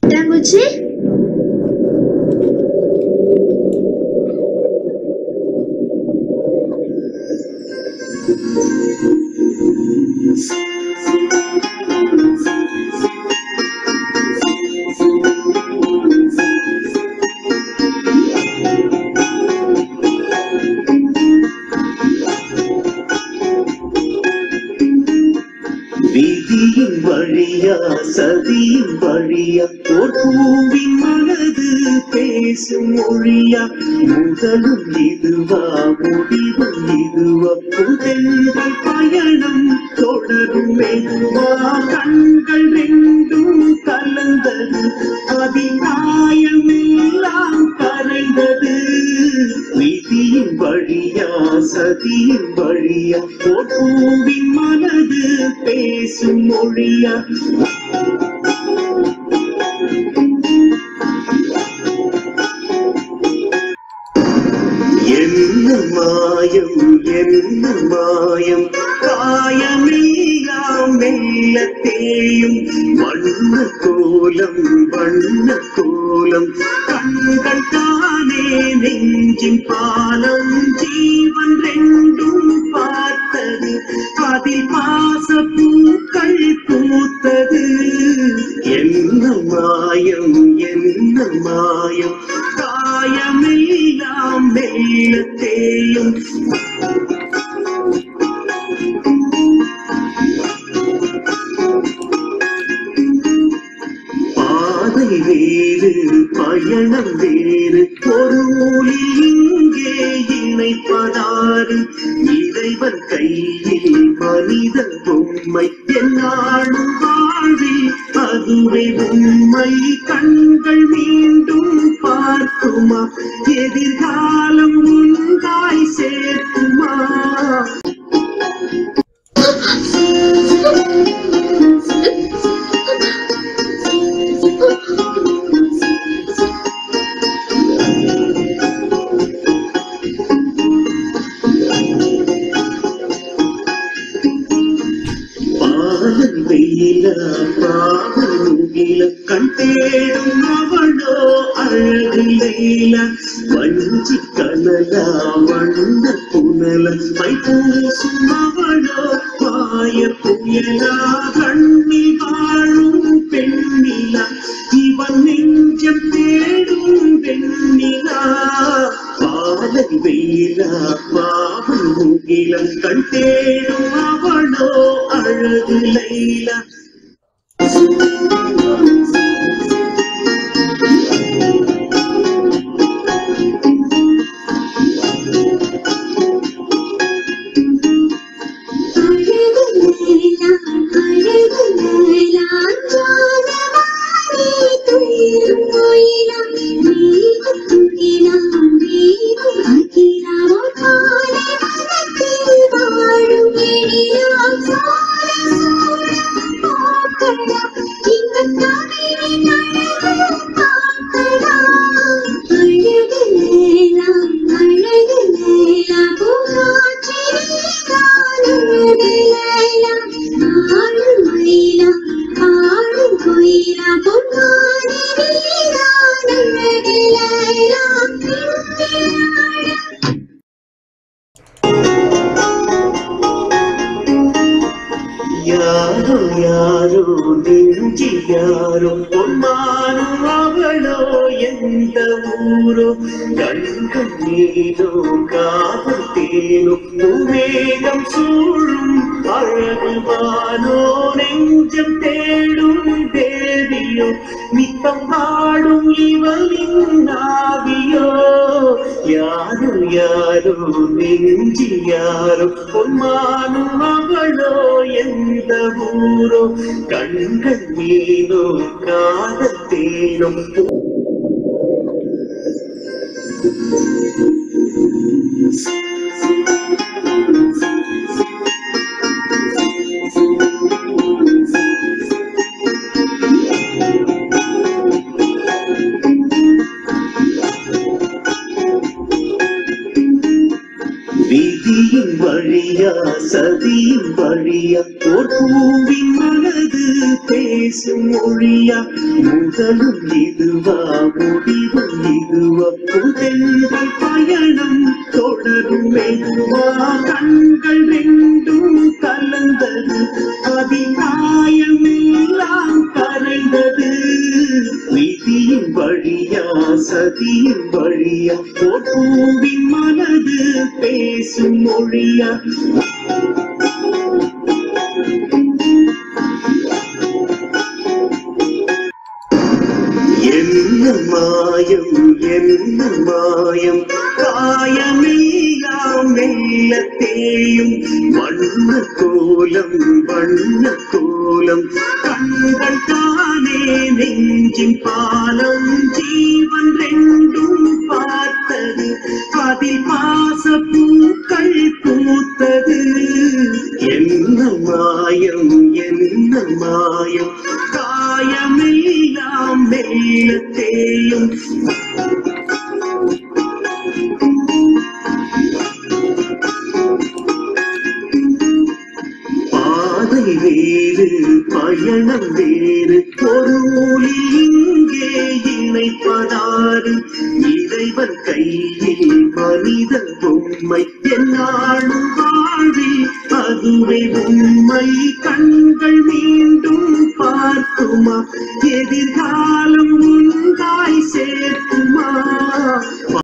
பட்டாம்பூச்சி விதியின் வழியா சதியின் வழியா ஓர் பூவின் மனது பேசும் மொழியா முதலும் இதுவா முடிவும் இதுவா புதெங்கள் பயணம் தொடரும் மெதுவா கண்கள் ரெண்டும் கலந்தது அதிகாயமெல்லாம் கரைந்தது விதியின் வழியா சதியின் வழியா ஓர் பூவின் மனது பேசும் மொழியா என்ன மாயம் என்ன மாயம் காயமெல்லாம் மெல்ல தேயும் வண்ண கோலம் வண்ண கோலம் கண்கள் தானே நெஞ்சின் பாலம் ஜீவன் ரெண்டும் பார்த்தது அதில் பாச பூக்கள் பூத்தது என்ன மாயம் என்ன மாயம் காயமெல்லாம் மெல்ல தேயும் பாதை வேறு பயணம் வேறு ஒரு மொழி இங்கே இணைப்பதாறு இறைவன் கையில் மனிதன் பொம்மை என்னாலும் வாழ்வில் அதுவே உண்மை கண்கள் மீண்டும் பார்க்குமா எதிர்காலம் உண்டாய் சேர்க்குமா பாதல் வெயில பாவல் முகில கண் தேடும் அவளோ அழகு லைல வஞ்சி கனலா வண்ண புனல மை பூசும் அவளோ மாய புயலா கண்ணில் வாழும் பெண்ணிலா இவன் நெஞ்சம் தேடும் வெண்ணிலா பாலை வெயிலா பாவல் முகிலம் கண் தேடும் அவளோ அழகு லைலா யாரோ யாரோ நெஞ்சி யாரோ பொன்மானும் அவளோ எந்த ஊரோ கண்கள் நீரோ காதல் தேனோ பூமேகம் சூழும் அழகுவானோ நெஞ்சம் தேடும் தேவியோ நித்தம் பாடும் இவளின் நாவியோ யாரோ யாரோ நெஞ்சி யாரோ பொன்மானும் அவளோ எந்த ஊரோ கண்கள் மீனோ காதல் தேனோ விதியின் வழியா சதியின் வழியா ஓர் பூவின் மனது பேசும் மொழியா முதலும் இதுவா முடிவும் இதுவா புதெங்கள் பயணம் தொடருமே வா கண்கள் ரெண்டும் கலந்தது அதிகாயமெல்லாம் கரைந்தது விதியின் வழியா சதியின் வழியா ஓர் பூவின் மனது பேசும் மொழியா என்ன மாயம் என்ன மாயம் காயமெல்லாம் மெல்ல தேயும் வண்ண கோலம் வண்ண கோலம் கண்கள் தானே நெஞ்சின் பாலம் ஜீவன் ரெண்டும் பார்த்தது அதில் பாச பூக்கள் பூத்தது என்ன மாயம் என்ன மாயம் காயமெல்லாம் மெல்ல தேயும் பாதை வேறு பயணம் வேறு ஒரு மொழி இங்கே இணைப்பதாறு இறைவன் கையில் மனித பொம்மை என்னாலும் வாழ்வில் அதுவே உண்மை கண்கள் மீண்டும் பார்க்குமா எதிர்காலம் உண்டாய் சேர்க்குமா